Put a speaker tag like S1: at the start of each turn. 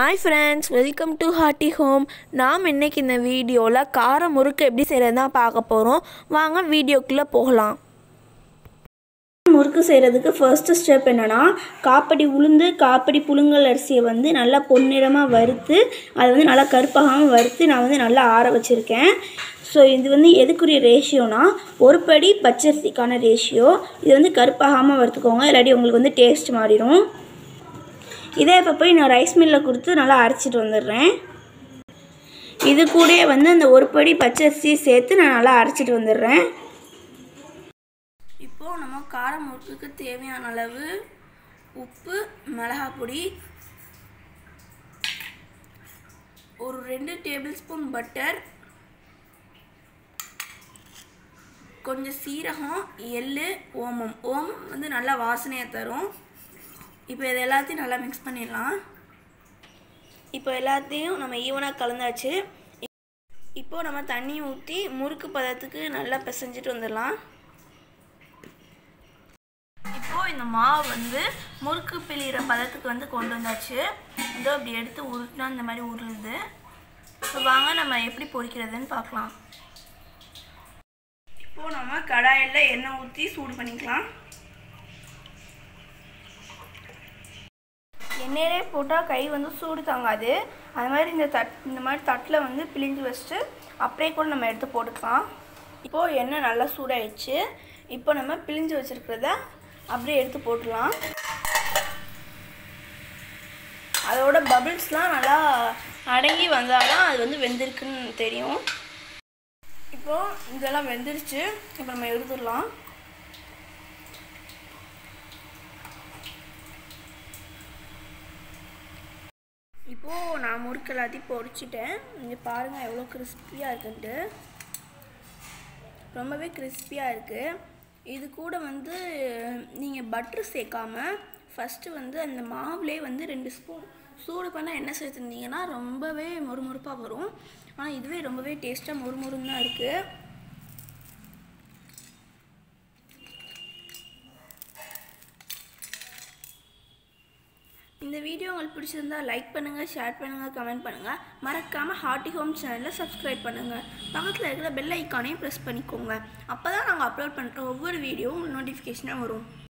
S1: hi friends welcome to hearty home நாம் இன்னைக்கு இந்த வீடியோவில் கார முறுக்கு எப்படி செய்கிறது தான் பார்க்க போகிறோம் வாங்க வீடியோக்குள்ளே போகலாம்
S2: முறுக்கு செய்கிறதுக்கு ஃபர்ஸ்ட்டு ஸ்டெப் என்னென்னா காப்படி உளுந்து காப்படி புழுங்கல் அரிசியை வந்து நல்லா பொன்னிறமாக வறுத்து அதை வந்து நல்லா கருப்பாகாமல் வறுத்து நான் வந்து நல்லா ஆற வச்சுருக்கேன் ஸோ இது வந்து எதுக்குரிய ரேஷியோனா ஒரு படி பச்சரிசிக்கான ரேஷியோ இது வந்து கருப்பாகாமல் வறுத்துக்கோங்க இல்லாட்டி உங்களுக்கு வந்து டேஸ்ட் மாறிடும் இதே இப்போ போய் நான் ரைஸ் மில்லில் கொடுத்து நல்லா அரைச்சிட்டு வந்துடுறேன் இது கூடயே வந்து அந்த ஒரு படி பச்சரிசியை சேர்த்து நான் நல்லா அரைச்சிட்டு வந்துடுறேன் இப்போது நம்ம கார முறுக்குக்கு தேவையான அளவு உப்பு மிளகாய் பொடி ஒரு ரெண்டு டேபிள் ஸ்பூன் பட்டர் கொஞ்சம் சீரகம் எள்ளு ஓமம் ஓமம் வந்து நல்லா வாசனையை தரும் இப்போ இது எல்லாத்தையும் நல்லா மிக்ஸ் பண்ணிடலாம் இப்போ எல்லாத்தையும் நம்ம ஈவனாக கலந்தாச்சு இப்போ நம்ம தண்ணி ஊற்றி முறுக்கு பதத்துக்கு நல்லா பிசைஞ்சிட்டு வந்துடலாம் இப்போது இந்த மாவு வந்து முறுக்கு பிழிகிற பதத்துக்கு வந்து கொண்டு வந்தாச்சு இதோ அப்படி எடுத்து உருட்டினா இந்த மாதிரி உருளுது இப்போ வாங்க நம்ம எப்படி பொரிக்கிறதுன்னு பார்க்கலாம் இப்போது நம்ம கடாயில் எண்ணெய் ஊற்றி சூடு பண்ணிக்கலாம் எண்ணெயிலே போட்டால் கை வந்து சூடு தாங்காது அது மாதிரி இந்த தட் இந்த மாதிரி தட்டில் வந்து பிழிஞ்சு வச்சுட்டு அப்படியே கூட நம்ம எடுத்து போட்டுக்கலாம் இப்போது எண்ணெய் நல்லா சூடாயிடுச்சு இப்போ நம்ம பிழிஞ்சு வச்சுருக்கிறத அப்படியே எடுத்து போட்டுடலாம் அதோட பபிள்ஸ்லாம் நல்லா அடங்கி வந்தால் தான் அது வந்து வெந்திருக்குன்னு தெரியும் இப்போது இதெல்லாம் வெந்துருச்சு இப்போ நம்ம எடுத்துடலாம் இப்போது நான் முறுக்கு எல்லாத்தையும் பொரிச்சிட்டேன் இங்கே பாருங்கள் எவ்வளோ கிறிஸ்பியாக இருக்குன்ட்டு ரொம்பவே கிறிஸ்பியாக இருக்குது இது கூட வந்து நீங்கள் பட்ரு சேர்க்காம ஃபஸ்ட்டு வந்து அந்த மாவுலேயே வந்து ரெண்டு ஸ்பூன் சூடு பண்ண எண்ணெய் சேர்த்துருந்தீங்கன்னா ரொம்பவே மொறுமொறுப்பாக வரும் ஆனால் இதுவே ரொம்பவே டேஸ்ட்டாக மொறுமொறுன்னு தான் இருக்குது இந்த வீடியோ உங்களுக்கு பிடிச்சிருந்தா லைக் பண்ணுங்கள் ஷேர் பண்ணுங்கள் கமெண்ட் பண்ணுங்கள் மறக்காமல் ஹார்ட்டி ஹோம் சேனலில் சப்ஸ்கிரைப் பண்ணுங்கள் பக்கத்தில் இருக்கிற பெல் ஐக்கானையும் ப்ரெஸ் பண்ணிக்கோங்க அப்போ தான் நாங்கள் அப்லோட் பண்ணுற ஒவ்வொரு வீடியோவும் நோட்டிஃபிகேஷனாக வரும்